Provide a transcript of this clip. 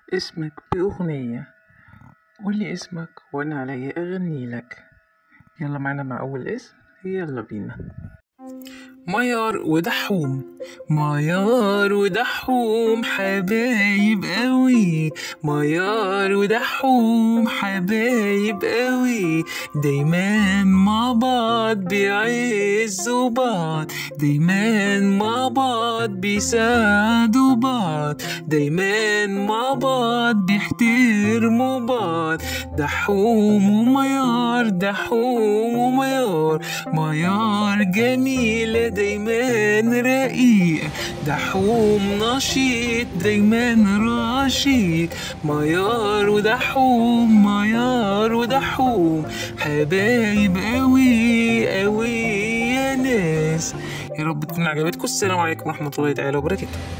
اسمك بأغنية قولي اسمك وأنا عليا أغني لك يلا معانا مع أول اسم يلا بينا ميار ودحوم ميار ودحوم حبايب قوي ميار ودحوم حبايب قوي دايما مع بعض بيعزوا بعض دايما مع بعض بيساعدوا بعض دايما مع بعض بيحترموا بعض دحوم وميار دحوم وميار ميار جميلة دايما رقيقة دحوم نشيط دايما رشيق ميار ودحوم ميار ودحوم حبايب قوي قوي يا ناس يا رب تكون عجبتكم السلام عليكم ورحمة الله تعالى وبركاته